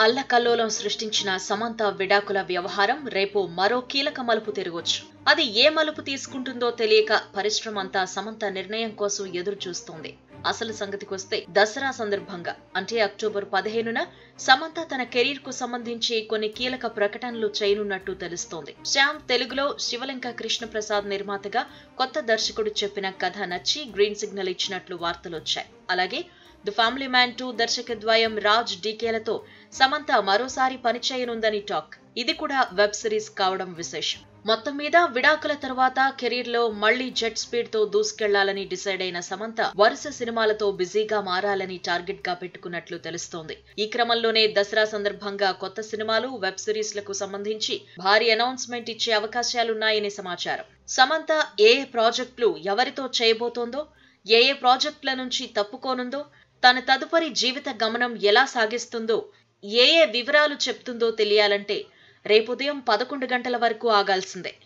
అల్లకల్లోలం సృష్టించిన సమంత విడాకుల వ్యవహారం రేపు మరో కీలక మలుపు తిరగొచ్చు అది ఏ మలుపు తీసుకుంటుందో తెలియక పరిశ్రమ అంతా సమంత నిర్ణయం కోసం ఎదురు చూస్తోంది అసలు సంగతికొస్తే దసరా సందర్భంగా అంటే అక్టోబర్ పదిహేనున సమంత తన కెరీర్ కు సంబంధించి కొన్ని కీలక ప్రకటనలు చేయనున్నట్టు తెలుస్తోంది శ్యామ్ తెలుగులో శివలంక కృష్ణప్రసాద్ నిర్మాతగా కొత్త దర్శకుడు చెప్పిన కథ నచ్చి గ్రీన్ సిగ్నల్ ఇచ్చినట్లు వార్తలొచ్చాయి అలాగే ది ఫ్యామిలీ మ్యాన్ టూ దర్శకద్వయం రాజ్ డీకేలతో సమంత మరోసారి పనిచేయనుందని టాక్ ఇది కూడా వెబ్ సిరీస్ కావడం విశేషం మొత్తం మీద విడాకుల తర్వాత కెరీర్ లో మళ్లీ జెట్ స్పీడ్ తో దూసుకెళ్లాలని డిసైడ్ అయిన సమంత వరుస సినిమాలతో బిజీగా మారాలని టార్గెట్ గా పెట్టుకున్నట్లు తెలుస్తోంది ఈ క్రమంలోనే దసరా సందర్భంగా కొత్త సినిమాలు వెబ్ సిరీస్ లకు సంబంధించి భారీ అనౌన్స్మెంట్ ఇచ్చే అవకాశాలున్నాయని సమాచారం సమంత ఏ ఏ ప్రాజెక్టులు ఎవరితో చేయబోతోందో ఏ ఏ ప్రాజెక్టుల నుంచి తప్పుకోనుందో తన తదుపరి జీవిత గమనం ఎలా సాగిస్తుందో ఏ ఏ వివరాలు చెప్తుందో తెలియాలంటే రేపు ఉదయం పదకొండు గంటల వరకు ఆగాల్సిందే